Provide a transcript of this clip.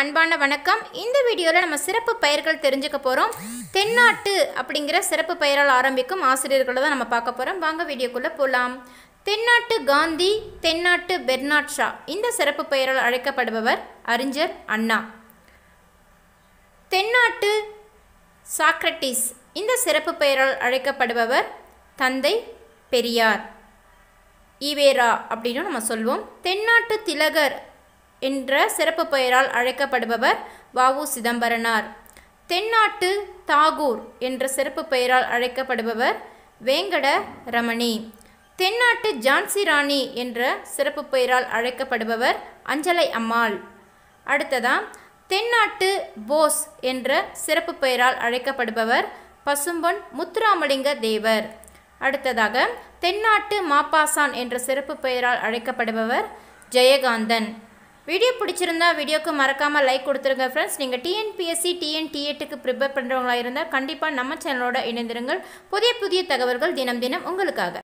அன்பான வணக்கம் இந்த வீடியோவில் நம்ம சிறப்பு பெயர்கள் தெரிஞ்சுக்க போகிறோம் தென்னாட்டு அப்படிங்கிற சிறப்பு பெயரால் ஆரம்பிக்கும் ஆசிரியர்களை தான் நம்ம பார்க்க போகிறோம் வாங்க வீடியோக்குள்ளே போகலாம் தென்னாட்டு காந்தி தென்னாட்டு பெர்னாட் ஷா இந்த சிறப்பு பெயரால் அழைக்கப்படுபவர் அறிஞர் அண்ணா தென்னாட்டு சாக்ரட்டிஸ் இந்த சிறப்பு பெயரால் அழைக்கப்படுபவர் தந்தை பெரியார் ஈவேரா அப்படின்னு நம்ம சொல்வோம் தென்னாட்டு திலகர் என்ற சிறப்பு பெயரால் அழைக்கப்படுபவர் வாவு சிதம்பரனார் தென்னாட்டு தாகூர் என்ற சிறப்பு பெயரால் அழைக்கப்படுபவர் வேங்கட ரமணி தென்னாட்டு ஜான்சி ராணி என்ற சிறப்பு பெயரால் அழைக்கப்படுபவர் அஞ்சலை அம்மாள் அடுத்ததா தென்னாட்டு போஸ் என்ற சிறப்பு பெயரால் அழைக்கப்படுபவர் பசும்பொன் முத்துராமலிங்க தேவர் அடுத்ததாக தென்னாட்டு மாப்பாசான் என்ற சிறப்பு பெயரால் அழைக்கப்படுபவர் ஜெயகாந்தன் வீடியோ பிடிச்சிருந்தா வீடியோக்கு மறக்காமல் லைக் கொடுத்துருங்க ஃப்ரெண்ட்ஸ் நீங்கள் டிஎன்பிஎஸ்சி டிஎன்டிஎட்டுக்கு ப்ரிப்பேர் பண்ணுறவங்களா இருந்தால் கண்டிப்பாக நம்ம சேனலோட இணைந்திருங்கள் புதிய புதிய தகவல்கள் தினம் தினம் உங்களுக்காக